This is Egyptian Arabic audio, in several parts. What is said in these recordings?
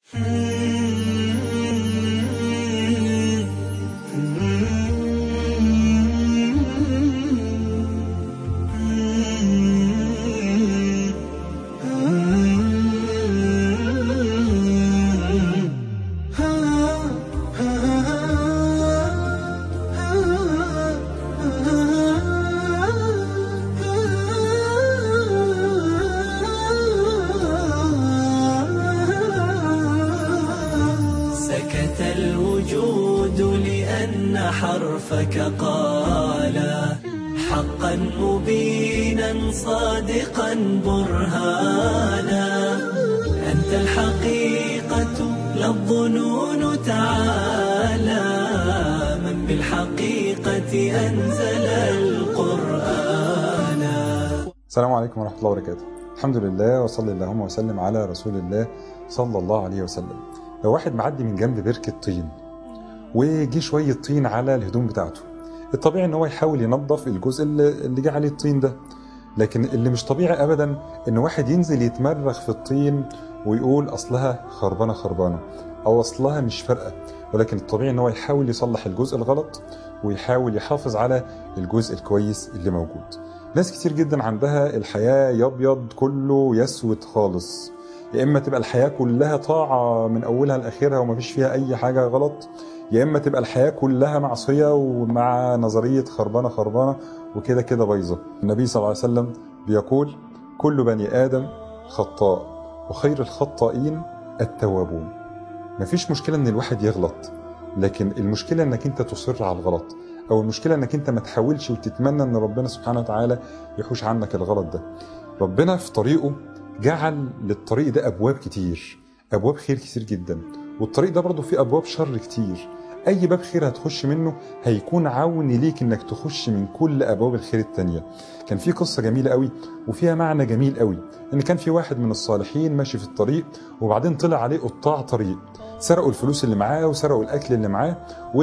سكت الوجود لأن حرفك قال حقا مبينا صادقا برهانا أنت الحقيقة لا الظنون تعالى من بالحقيقة أنزل القرآن السلام عليكم ورحمة الله وبركاته الحمد لله وصلي اللهم وسلم على رسول الله صلى الله عليه وسلم لو واحد معدي من جنب بركة طين وجي شوية طين على الهدوم بتاعته الطبيعي ان هو يحاول ينظف الجزء اللي اللي جه عليه الطين ده لكن اللي مش طبيعي ابدا ان واحد ينزل يتمرغ في الطين ويقول اصلها خربانه خربانه او اصلها مش فارقه ولكن الطبيعي ان هو يحاول يصلح الجزء الغلط ويحاول يحافظ على الجزء الكويس اللي موجود ناس كتير جدا عندها الحياه يابيض كله يسود خالص يا اما تبقى الحياه كلها طاعه من اولها لاخرها ومفيش فيها اي حاجه غلط يا اما تبقى الحياه كلها معصيه ومع نظريه خربانه خربانه وكده كده بايظه النبي صلى الله عليه وسلم بيقول كل بني ادم خطاء وخير الخطائين التوابون مفيش مشكله ان الواحد يغلط لكن المشكله انك انت تصر على الغلط او المشكله انك انت ما تحاولش وتتمنى ان ربنا سبحانه وتعالى يحوش عنك الغلط ده ربنا في طريقه جعل للطريق ده ابواب كتير ابواب خير كتير جدا والطريق ده برضه فيه ابواب شر كتير اي باب خير هتخش منه هيكون عون ليك انك تخش من كل ابواب الخير التانية كان في قصه جميله قوي وفيها معنى جميل قوي ان كان في واحد من الصالحين ماشي في الطريق وبعدين طلع عليه قطاع طريق سرقوا الفلوس اللي معاه وسرقوا الاكل اللي معاه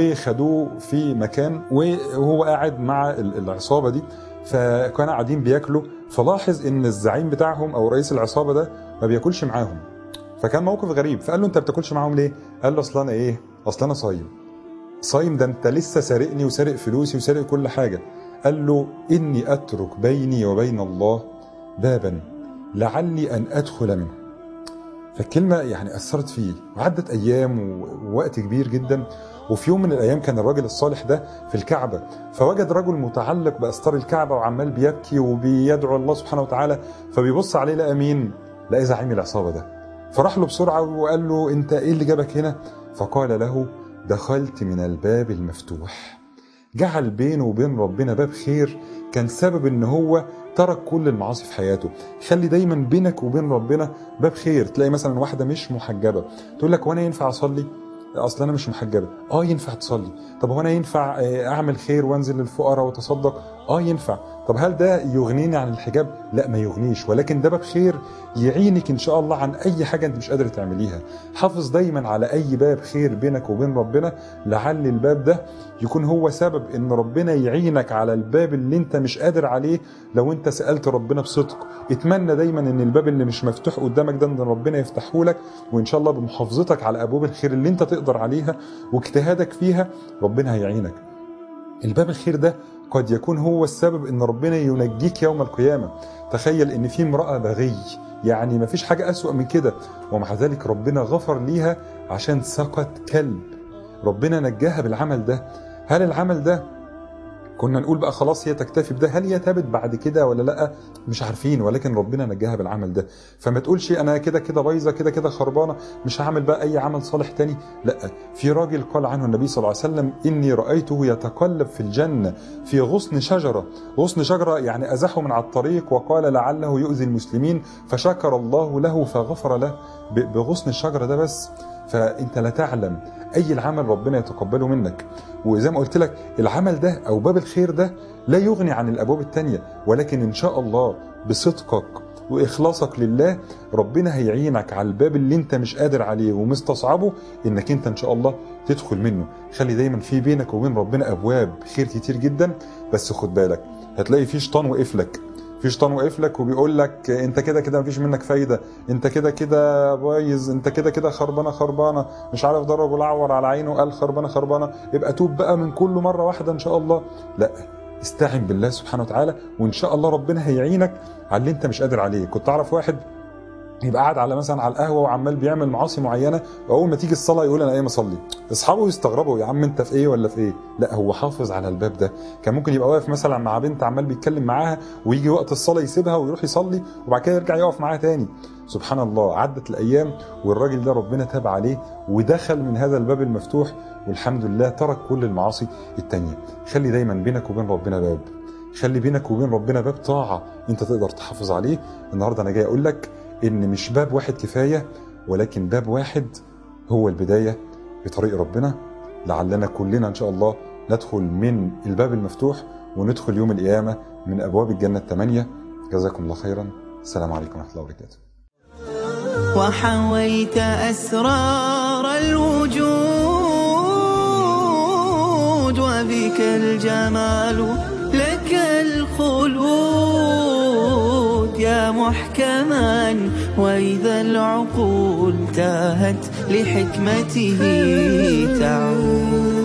وخدوه في مكان وهو قاعد مع ال- العصابه دي فكانوا قاعدين بياكلوا فلاحظ ان الزعيم بتاعهم او رئيس العصابه ده ما بياكلش معاهم فكان موقف غريب فقال له انت بتاكلش معاهم ليه؟ قال له اصل انا ايه؟ اصل انا صايم صايم ده انت لسه سارقني وسارق فلوسي وسارق كل حاجه قال له اني اترك بيني وبين الله بابا لعلي ان ادخل منه فالكلمه يعني اثرت فيه وعدت ايام و- ووقت كبير جدا وفي يوم من الايام كان الراجل الصالح ده في الكعبه فوجد رجل متعلق باستار الكعبه وعمال بيبكي وبيدعو الله سبحانه وتعالى فبيبص عليه لقى مين؟ لقى زعيم العصابه ده فراح له بسرعه وقال له انت ايه اللي جابك هنا؟ فقال له دخلت من الباب المفتوح جعل بينه وبين ربنا باب خير كان سبب ان هو ترك كل المعاصي في حياته خلي دايما بينك وبين ربنا باب خير تلاقي مثلا واحده مش محجبه تقول لك وانا ينفع اصلي اصل انا مش محجبه اه ينفع تصلي طب هو انا ينفع آه، اعمل خير وانزل للفقراء وتصدق اه ينفع طب هل ده يغنيني عن الحجاب لا ما يغنيش ولكن ده باب خير يعينك ان شاء الله عن اي حاجه انت مش قادر تعمليها حافظ دايما على اي باب خير بينك وبين ربنا لعل الباب ده يكون هو سبب ان ربنا يعينك على الباب اللي انت مش قادر عليه لو انت سالت ربنا بصدق اتمنى دايما ان الباب اللي مش مفتوح قدامك ده ان ربنا يفتحه لك وان شاء الله بمحافظتك على ابواب الخير اللي انت تقدر عليها واجتهادك فيها ربنا هيعينك الباب الخير ده قد يكون هو السبب ان ربنا ينجيك يوم القيامه تخيل ان في امراه بغي يعني ما فيش حاجه اسوأ من كده ومع ذلك ربنا غفر ليها عشان سقط كلب ربنا نجاها بالعمل ده هل العمل ده كنا نقول بقى خلاص هي تكتفي بده هل هي تابت بعد كده ولا لا مش عارفين ولكن ربنا نجاها بالعمل ده فما تقولش انا كده كده بايظه كده كده خربانه مش هعمل بقى اي عمل صالح تاني لا في راجل قال عنه النبي صلى الله عليه وسلم اني رايته يتقلب في الجنه في غصن شجره غصن شجره يعني ازحه من على الطريق وقال لعله يؤذي المسلمين فشكر الله له فغفر له ب- بغصن الشجره ده بس فانت لا تعلم اي العمل ربنا يتقبله منك وزي ما قلت لك العمل ده او باب الخير ده لا يغني عن الابواب التانية ولكن ان شاء الله بصدقك واخلاصك لله ربنا هيعينك على الباب اللي انت مش قادر عليه ومستصعبه انك انت ان شاء الله تدخل منه خلي دايما في بينك وبين ربنا ابواب خير كتير جدا بس خد بالك هتلاقي في شيطان وقف لك في شيطان واقف لك وبيقول لك انت كده كده مفيش منك فايده انت كده كده بايظ انت كده كده خربانه خربانه مش عارف ضرب والعور على عينه قال خربانه خربانه يبقى توب بقى من كل مره واحده ان شاء الله لا استعن بالله سبحانه وتعالى وان شاء الله ربنا هيعينك على اللي انت مش قادر عليه كنت اعرف واحد يبقى قاعد على مثلا على القهوه وعمال بيعمل معاصي معينه واول ما تيجي الصلاه يقول انا ايه مصلي اصحابه يستغربوا يا عم انت في ايه ولا في ايه لا هو حافظ على الباب ده كان ممكن يبقى واقف مثلا مع بنت عمال بيتكلم معاها ويجي وقت الصلاه يسيبها ويروح يصلي وبعد كده يرجع يقف معاها تاني سبحان الله عدت الايام والراجل ده ربنا تاب عليه ودخل من هذا الباب المفتوح والحمد لله ترك كل المعاصي التانية خلي دايما بينك وبين ربنا باب خلي بينك وبين ربنا باب طاعه انت تقدر تحافظ عليه النهارده انا جاي اقول لك ان مش باب واحد كفايه ولكن باب واحد هو البدايه بطريق ربنا لعلنا كلنا ان شاء الله ندخل من الباب المفتوح وندخل يوم القيامه من ابواب الجنه الثمانيه جزاكم الله خيرا السلام عليكم ورحمه الله وبركاته وحويت أسرار الوجود وبك الجمال لك الخلود يا محكما وإذا العقول تاهت لحكمته تعود